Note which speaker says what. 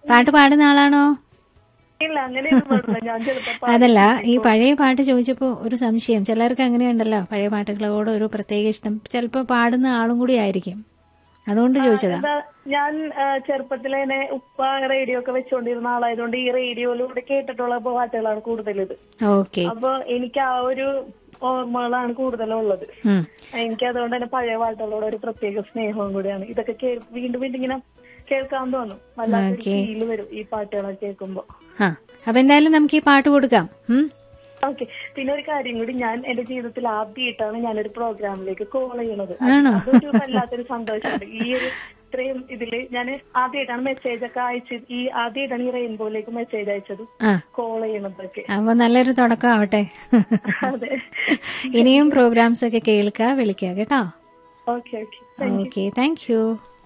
Speaker 1: പാട്ട് പാടുന്ന ആളാണോ
Speaker 2: ഇല്ല അങ്ങനെയൊന്നും പാടില്ല ഞാൻ ചിലപ്പോ
Speaker 1: അതല്ല ഈ പഴയ പാട്ട് ചോദിച്ചപ്പോൾ ഒരു സംശയം ചിലർക്ക് അങ്ങനെയുണ്ടല്ലോ പഴയ പാട്ടുകളോട് ഒരു പ്രത്യേക ഇഷ്ടം ചിലപ്പോൾ പാടുന്ന ആളും കൂടി ആയിരിക്കും അതുകൊണ്ട് ചോദിച്ചതാ
Speaker 2: എന്താ, ഞാൻ ആ, ചെറുപ്പത്തിലെ തന്നെ ഉപ്പ റേഡിയോ ഒക്കെ വെച്ചുകൊണ്ടിരുന്ന ആളായതുകൊണ്ട് ഈ റേഡിയോയിലൂടെ കേട്ടിട്ടുള്ള പാട്ടുകളാണ് കൂടുതൽ ഇത്
Speaker 1: ഓക്കെ
Speaker 2: അപ്പൊ എനിക്ക് ആ ഒരു ഓർമ്മകളാണ് കൂടുതലുള്ളത്
Speaker 1: ഉം.
Speaker 2: എനിക്ക് അതുകൊണ്ട് തന്നെ പഴയ പാട്ടുകളോട് ഒരു പ്രത്യേക സ്നേഹവും കൂടിയാണ് ഇതൊക്കെ കേ- വീണ്ടും വീണ്ടും ഇങ്ങനെ കേൾക്കാൻ തോന്നും വല്ലാത്തൊരു ഫീല് വരും ഈ പാട്ടുകളൊക്കെ കേൾക്കുമ്പോ
Speaker 1: ആ അപ്പൊ എന്തായാലും നമുക്ക് ഈ പാട്ട് കൊടുക്കാം ഉം.
Speaker 2: ഓക്കെ പിന്നെ ഒരു കാര്യം കൂടി ഞാൻ എന്റെ ജീവിതത്തിൽ ആദ്യമായിട്ടാണ് ഞാനൊരു പ്രോഗ്രാമിലേക്ക് കോൾ ചെയ്യണത്
Speaker 1: ആണോ?
Speaker 2: അതൊരു വല്ലാത്തൊരു സന്തോഷമുണ്ട് ഈ ഒരു ഇത്രയും ഇതില് ഞാൻ ആദ്യമായിട്ടാണ് മെസ്സേജ് ഒക്കെ അയച്ചത് ഈ ആദ്യമായിട്ടാണ് ഈ റെയിൻബോയിലേക്ക് മെസ്സേജ് അയച്ചത്
Speaker 1: ആ
Speaker 2: കോൾ ചെയ്യണതൊക്കെ
Speaker 1: അപ്പൊ നല്ലൊരു തുടക്കം ആവട്ടെ
Speaker 2: അതെ
Speaker 1: ഇനിയും പ്രോഗ്രാംസ് ഒക്കെ കേൾക്കുക വിളിക്കുക കേട്ടോ
Speaker 2: okay okay
Speaker 1: okay thank U